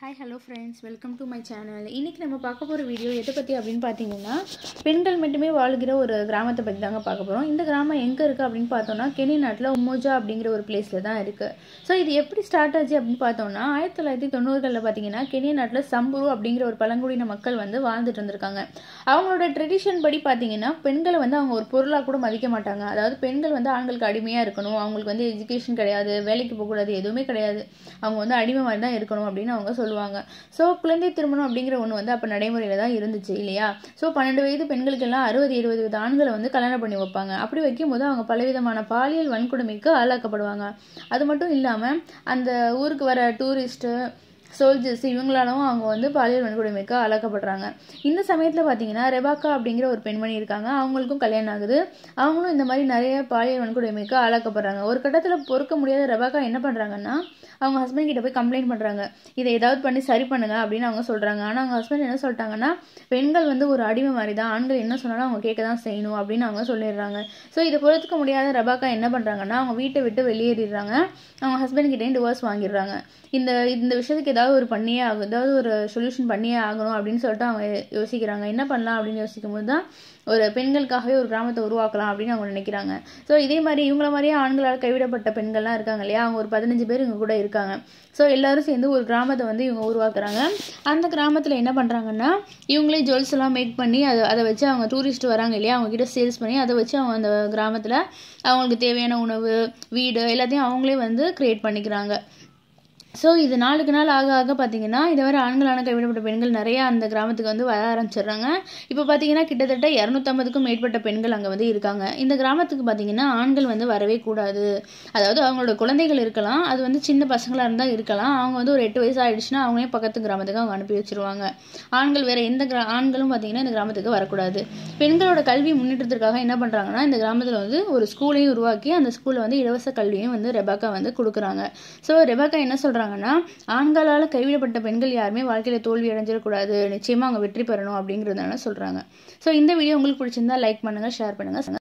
hi hello friends welcome to my channel இன்றைக்கி நம்ம பார்க்க போகிற வீடியோ எதை பற்றி அப்படின்னு பார்த்தீங்கன்னா பெண்கள் மட்டுமே வாழ்கிற ஒரு கிராமத்தை பற்றி தாங்க பார்க்க போகிறோம் இந்த கிராமம் எங்கே இருக்குது அப்படின்னு பார்த்தோம்னா கெனி நாட்டில் உம்மோஜா அப்படிங்கிற ஒரு பிளேஸில் தான் இருக்குது ஸோ இது எப்படி ஸ்டார்ட் ஆச்சு அப்படின்னு பார்த்தோம்னா ஆயிரத்தி தொள்ளாயிரத்தி தொண்ணூறுகளில் பார்த்தீங்கன்னா கெனிய நாட்டில் சம்புரு அப்படிங்கிற ஒரு பழங்குடியின மக்கள் வந்து வாழ்ந்துட்டு இருந்திருக்காங்க அவங்களோட ட்ரெடிஷன் படி பார்த்தீங்கன்னா பெண்களை வந்து அவங்க ஒரு பொருளாக கூட மதிக்க மாட்டாங்க அதாவது பெண்கள் வந்து ஆண்களுக்கு அடிமையாக இருக்கணும் அவங்களுக்கு வந்து எஜுகேஷன் கிடையாது வேலைக்கு போகக்கூடாது எதுவுமே கிடையாது அவங்க வந்து அடிமை மாதிரி தான் இருக்கணும் அப்படின்னு அவங்க சொல்லுவாங்க ஸோ குழந்தை திருமணம் அப்படிங்கிற ஒன்று வந்து அப்போ நடைமுறையில் தான் இருந்துச்சு இல்லையா ஸோ பன்னெண்டு வயது பெண்களுக்கெல்லாம் அறுபது இருபது வயது ஆண்களை வந்து கல்யாணம் பண்ணி வைப்பாங்க அப்படி வைக்கும்போது அவங்க பலவிதமான பாலியல் வன்கொடுமைக்கு ஆளாக்கப்படுவாங்க அது மட்டும் இல்லாமல் அந்த ஊருக்கு வர டூரிஸ்ட்டு சோல்ஜர்ஸ் இவங்களாலும் அவங்க வந்து பாலியல் வன்கொடுமைக்கு ஆளாக்கப்படுறாங்க இந்த சமயத்தில் பார்த்தீங்கன்னா ரெபாக்கா அப்படிங்கிற ஒரு பெண்மணி இருக்காங்க அவங்களுக்கும் கல்யாணம் ஆகுது அவங்களும் இந்த மாதிரி நிறைய பாலியல் வன்கொடுமைக்கு ஆளாக்கப்படுறாங்க ஒரு கட்டத்தில் பொறுக்க முடியாத ரெபாக்கா என்ன பண்ணுறாங்கன்னா அவங்க ஹஸ்பண்ட் கிட்ட போய் கம்ப்ளைண்ட் பண்ணுறாங்க இதை ஏதாவது பண்ணி சரி பண்ணுங்க அப்படின்னு அவங்க சொல்கிறாங்க ஆனால் அவங்க ஹஸ்பண்ட் என்ன சொல்லிட்டாங்கன்னா பெண்கள் வந்து ஒரு அடிமை மாதிரி தான் ஆண்கள் என்ன சொன்னாலும் அவங்க கேட்க தான் செய்யணும் அப்படின்னு அவங்க சொல்லிடுறாங்க ஸோ இதை பொறுத்துக்க முடியாத ரபாக்கா என்ன பண்ணுறாங்கன்னா அவங்க வீட்டை விட்டு வெளியேறிடுறாங்க அவங்க ஹஸ்பண்ட் கிட்டேயும் டிவோர்ஸ் வாங்கிடுறாங்க இந்த இந்த விஷயத்துக்கு ஏதாவது ஒரு பண்ணியே ஆகும் ஏதாவது ஒரு சொல்யூஷன் பண்ணியே ஆகணும் அப்படின்னு சொல்லிட்டு அவங்க யோசிக்கிறாங்க என்ன பண்ணலாம் அப்படின்னு யோசிக்கும் போது தான் ஒரு பெண்களுக்காகவே ஒரு கிராமத்தை உருவாக்கலாம் அப்படின்னு அவங்க நினைக்கிறாங்க ஸோ இதே மாதிரி இவங்கள மாதிரியே ஆண்களால் கைவிடப்பட்ட பெண்கள்லாம் இருக்காங்க இல்லையா அவங்க ஒரு பதினஞ்சு பேர் இவங்க கூட இருக்காங்க ஸோ எல்லாரும் சேர்ந்து ஒரு கிராமத்தை வந்து இவங்க உருவாக்குறாங்க அந்த கிராமத்தில் என்ன பண்ணுறாங்கன்னா இவங்களே ஜுவல்ஸ் எல்லாம் மேக் பண்ணி அதை அதை வச்சு அவங்க டூரிஸ்ட் வராங்க இல்லையா அவங்க கிட்ட சேல்ஸ் பண்ணி அதை வச்சு அவங்க அந்த கிராமத்தில் அவங்களுக்கு தேவையான உணவு வீடு எல்லாத்தையும் அவங்களே வந்து க்ரியேட் பண்ணிக்கிறாங்க ஸோ இது நாளுக்கு நாள் ஆக ஆக பார்த்தீங்கன்னா இதை வர ஆண்களான கைவிடப்பட்ட பெண்கள் நிறைய அந்த கிராமத்துக்கு வந்து வர ஆரம்பிச்சிடுறாங்க இப்போ பார்த்தீங்கன்னா கிட்டத்தட்ட இரநூத்தம்பதுக்கும் மேற்பட்ட பெண்கள் அங்கே வந்து இருக்காங்க இந்த கிராமத்துக்கு பார்த்தீங்கன்னா ஆண்கள் வந்து வரவே கூடாது அதாவது அவங்களோட குழந்தைகள் இருக்கலாம் அது வந்து சின்ன பசங்களாக இருந்தால் இருக்கலாம் அவங்க வந்து ஒரு எட்டு வயசு ஆயிடுச்சுன்னா அவங்களே பக்கத்து கிராமத்துக்கு அவங்க அனுப்பி வச்சிருவாங்க ஆண்கள் வேற எந்த கிரா ஆண்களும் பார்த்தீங்கன்னா இந்த கிராமத்துக்கு வரக்கூடாது பெண்களோட கல்வி முன்னேற்றத்திற்காக என்ன பண்ணுறாங்கன்னா இந்த கிராமத்தில் வந்து ஒரு ஸ்கூலையும் உருவாக்கி அந்த ஸ்கூலில் வந்து இலவச கல்வியும் வந்து ரெபாக்கா வந்து கொடுக்குறாங்க ஸோ ரெபாக்கா என்ன சொல்கிறாங்க சொல்கிறாங்கன்னா ஆண்களால் கைவிடப்பட்ட பெண்கள் யாருமே வாழ்க்கையில் தோல்வி அடைஞ்சிடக்கூடாது நிச்சயமாக அவங்க வெற்றி பெறணும் அப்படிங்கிறதுனால சொல்கிறாங்க ஸோ இந்த வீடியோ உங்களுக்கு பிடிச்சிருந்தா லைக் பண்ணுங்கள் ஷேர் பண்ணுங்கள்